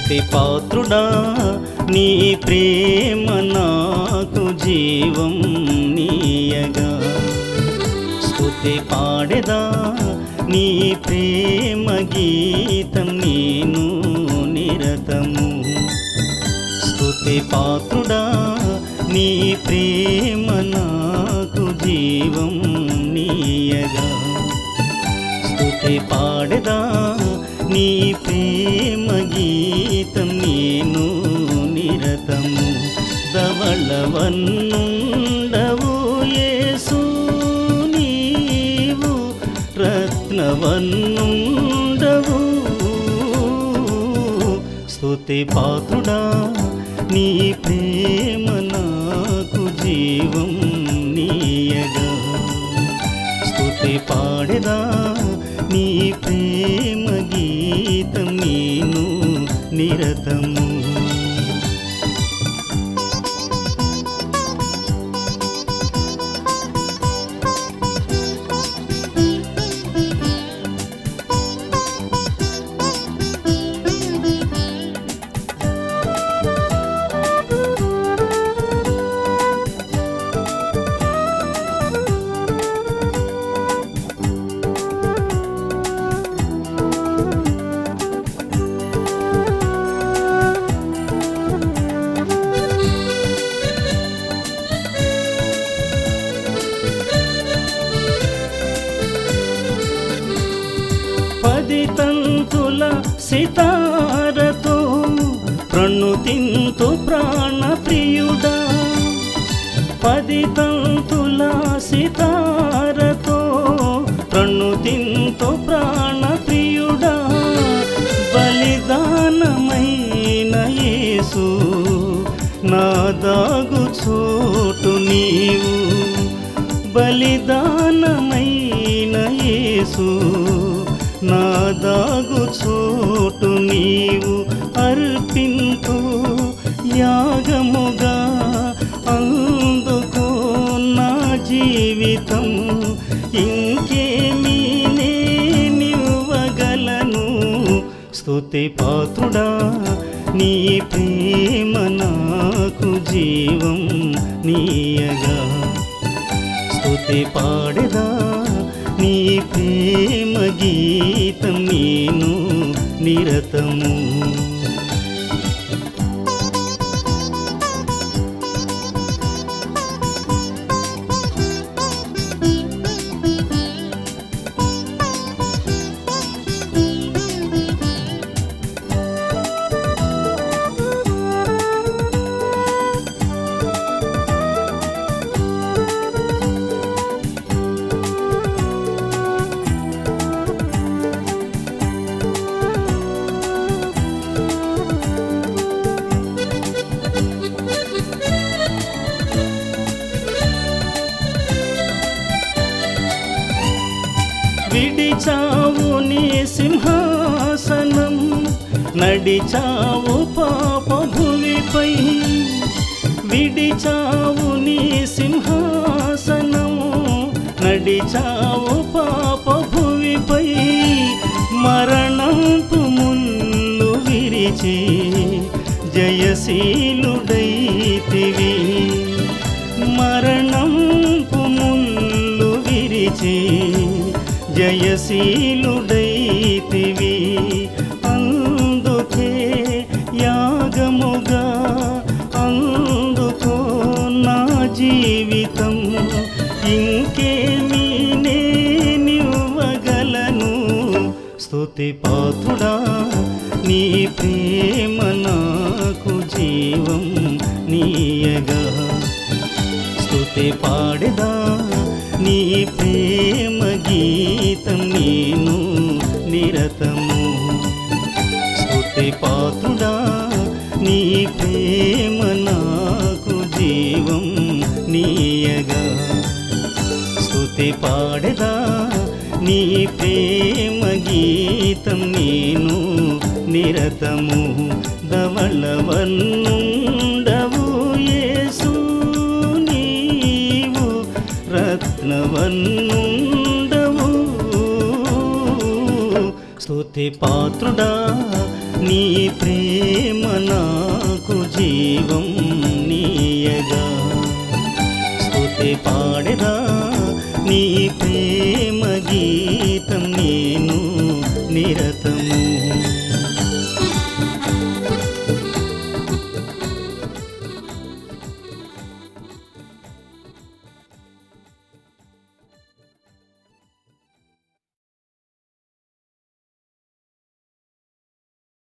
స్తుతి పాత్రుడా నీ ప్రేమ నాకు జీవం నీయగా స్తుతి పాడెదా నీ ప్రేమ గీతం నేను నిరతము స్తుతి పాత్రుడా నీ ప్రేమ నాకు జీవం నీయగా స్తుతి పాడెదా నీ ప్రేమ గీతం నేను నిరతము ధవళవన్నుండవు యేసు నీవు రత్నవన్నుండవు స్తుతి పాత్రుడా నీ ప్రేమ నాకు జీవం నీయగా స్తుతి పాడెదా నీ ప్రేమ గీతం నేను నిరతము పది తంతుల సితారతో ప్రణుతింతు ప్రాణ ప్రియుడా పది తంతుల సితారతో ప్రణుతింతు ప్రాణ ప్రియుడా బలిదానమైన యేసు నా దాగు చోటు నీవు బలిదానమైన యేసు నా దాగు చోటు నీవు అర్పింపు యాగముగా అందుకో నా జీవితం ఇంకేమీ నేనివ్వగలను స్తుతి పాత్రుడా నీ ప్రేమ నాకు జీవం నీయగా స్తుతి పాడెదా నీ ప్రేమ గీతం నేను నిరతము విడిచావు నీ సింహాసనం నడిచావు పాప భువిపై విడిచావు నీ సింహాసనం నడిచావు పాప భువిపై మరణంపు ముళ్ళు విరిచి జయశీలుడైతివి మరణంపు ముళ్ళు విరిచి జయశీలుడైతివి అందుకే యాగముగా అందుకో నా జీవితం ఇంకేమీ నేనివ్వగలను స్తుతి పాత్రుడా నీ ప్రేమ నాకు జీవం నీయగా స్తుతి పాడెదా నీ ప్రేమ గీతం నేను నిరతము స్తుతి పాత్రుడా నీ ప్రేమ నాకు జీవం నీయగా స్తుతి పాడెదా నీ ప్రేమ గీతం నేను నిరతము ధవళవన్నుండవు యేసు నీవు రత్నవన్నుండవు స్తుతి పాత్రుడా నీ ప్రేమ నాకు జీవం నీయగా స్తుతి పాడెదా నీ ప్రేమ గీతం నేను నిరతము